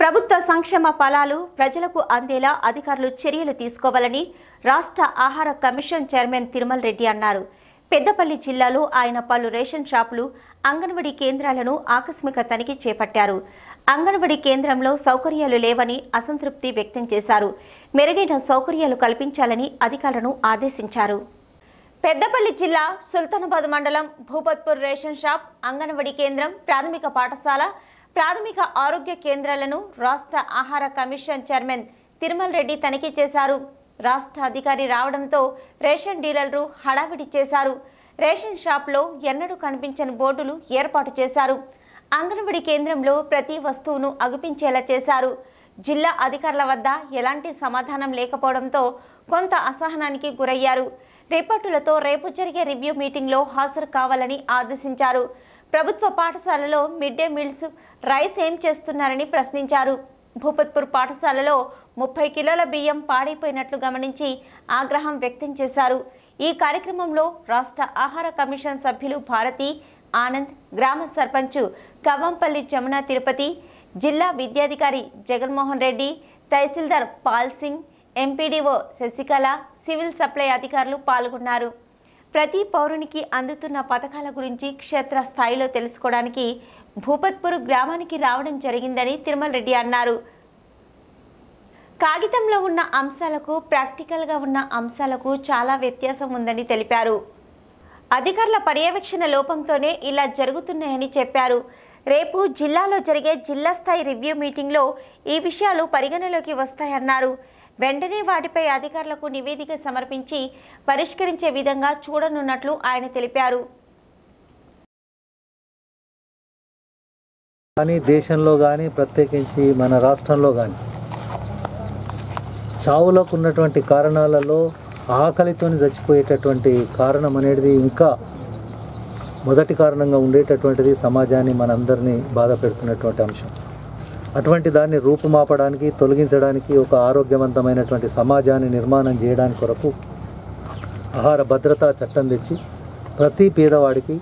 ప్రభుత్వ సంక్షేమ ఫలాలు ప్రజలకు అందేలా అధికారులు చర్యలు తీసుకోవాలని రాష్ట్ర ఆహార కమిషన్ చైర్మన్ తిరుమల రెడ్డి అన్నారు పెద్దపల్లి జిల్లాలో ఆయన పలు రేషన్ షాపులు అంగన్వాడీ కేంద్రాలను ఆకస్మిక తనిఖీ చేపట్టారు అంగన్వాడీ కేంద్రంలో సౌకర్యాలు లేవని అసంతృప్తి వ్యక్తం చేశారు మెరుగైన సౌకర్యాలు కల్పించాలని అధికారులను ఆదేశించారు పెద్దపల్లి జిల్లా సుల్తానాబాద్ మండలం భూపత్పూర్ రేషన్ షాప్ అంగన్వాడీ కేంద్రం ప్రాథమిక పాఠశాల ప్రాథమిక ఆరోగ్య కేంద్రాలను రాష్ట్ర ఆహార కమిషన్ చైర్మన్ తిరుమల రెడ్డి తనిఖీ చేశారు రాష్ట్ర అధికారి రావడంతో రేషన్ డీలర్లు హడావిడి చేశారు రేషన్ షాప్లో ఎన్నడూ కనిపించని బోర్డులు ఏర్పాటు చేశారు అంగన్వాడీ కేంద్రంలో ప్రతి వస్తువును అగుపించేలా చేశారు జిల్లా అధికారుల వద్ద ఎలాంటి సమాధానం లేకపోవడంతో కొంత అసహనానికి గురయ్యారు రిపోర్టులతో రేపు జరిగే రివ్యూ మీటింగ్లో హాజరు కావాలని ఆదేశించారు ప్రభుత్వ పాఠశాలలో మిడ్ డే మీల్స్ రైస్ ఏం చేస్తున్నారని ప్రశ్నించారు భూపత్పూర్ పాఠశాలలో ముప్పై కిలోల బియ్యం పాడైపోయినట్లు గమనించి ఆగ్రహం వ్యక్తం చేశారు ఈ కార్యక్రమంలో రాష్ట్ర ఆహార కమిషన్ సభ్యులు భారతి ఆనంద్ గ్రామ సర్పంచ్ కవ్వంపల్లి జమున తిరుపతి జిల్లా విద్యాధికారి జగన్మోహన్ రెడ్డి తహసీల్దార్ Pal Singh MPDO Sasikala civil supply అధికారులు పాల్గొన్నారు ప్రతి పౌరునికి అందుతున్న పథకాల గురించి క్షేత్రస్థాయిలో తెలుసుకోవడానికి భూపత్పూర్ గ్రామానికి రావడం జరిగిందని తిరుమల రెడ్డి అన్నారు కాగితంలో ఉన్న అంశాలకు ప్రాక్టికల్గా ఉన్న అంశాలకు చాలా వ్యత్యాసం ఉందని తెలిపారు అధికారుల పర్యవేక్షణ లోపంతోనే ఇలా జరుగుతున్నాయని చెప్పారు రేపు జిల్లాలో జరిగే జిల్లా స్థాయి రివ్యూ మీటింగ్లో ఈ విషయాలు పరిగణలోకి వస్తాయన్నారు వెంటనే వాటిపై అధికారులకు నివేదిక సమర్పించి పరిష్కరించే విధంగా చూడనున్నట్లు ఆయన తెలిపారు కానీ దేశంలో కానీ ప్రత్యేకించి మన రాష్ట్రంలో కానీ చావులకు ఉన్నటువంటి కారణాలలో ఆకలితో చచ్చిపోయేటటువంటి కారణం అనేది ఇంకా మొదటి కారణంగా ఉండేటటువంటిది సమాజాన్ని మనందరినీ బాధ పెడుతున్నటువంటి అంశం అటువంటి దాన్ని రూపుమాపడానికి తొలగించడానికి ఒక ఆరోగ్యవంతమైనటువంటి సమాజాన్ని నిర్మాణం చేయడానికి కొరకు ఆహార భద్రతా చట్టం తెచ్చి ప్రతి పేదవాడికి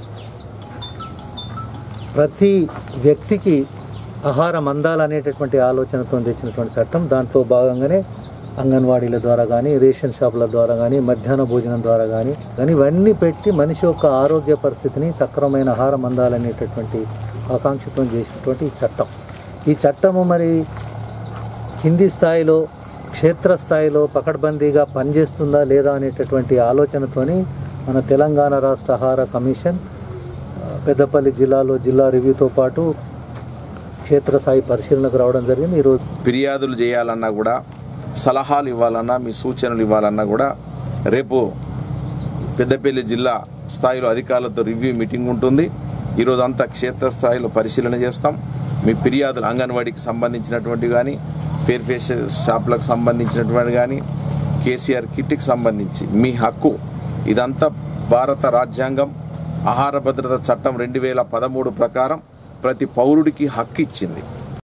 ప్రతి వ్యక్తికి ఆహారం అందాలనేటటువంటి ఆలోచనతో తెచ్చినటువంటి చట్టం దాంట్లో భాగంగానే అంగన్వాడీల ద్వారా కానీ రేషన్ షాపుల ద్వారా కానీ మధ్యాహ్న భోజనం ద్వారా కానీ కానీ ఇవన్నీ పెట్టి మనిషి యొక్క ఆరోగ్య పరిస్థితిని సక్రమమైన ఆహారం అందాలనేటటువంటి ఆకాంక్షతో చేసినటువంటి ఈ చట్టం ఈ చట్టము మరి కింది స్థాయిలో క్షేత్రస్థాయిలో పకడ్బందీగా పనిచేస్తుందా లేదా అనేటటువంటి ఆలోచనతోని మన తెలంగాణ రాష్ట్ర ఆహార కమిషన్ ఆ, పెద్దపల్లి జిల్లాలో జిల్లా రివ్యూతో పాటు క్షేత్రస్థాయి పరిశీలనకు రావడం జరిగింది ఈరోజు ఫిర్యాదులు చేయాలన్నా కూడా సలహాలు ఇవ్వాలన్నా మీ సూచనలు ఇవ్వాలన్నా కూడా రేపు పెద్దపల్లి జిల్లా స్థాయిలో అధికారులతో రివ్యూ మీటింగ్ ఉంటుంది ఈరోజు అంతా క్షేత్రస్థాయిలో పరిశీలన చేస్తాం మీ ఫిర్యాదులు అంగన్వాడీకి సంబంధించినటువంటి కానీ ఫేర్ ఫేస్ షాపులకు సంబంధించినటువంటి కానీ కేసీఆర్ కిట్కి సంబంధించి మీ హక్కు ఇదంతా భారత రాజ్యాంగం ఆహార భద్రత చట్టం రెండు వేల పదమూడు ప్రకారం ప్రతి పౌరుడికి హక్కు ఇచ్చింది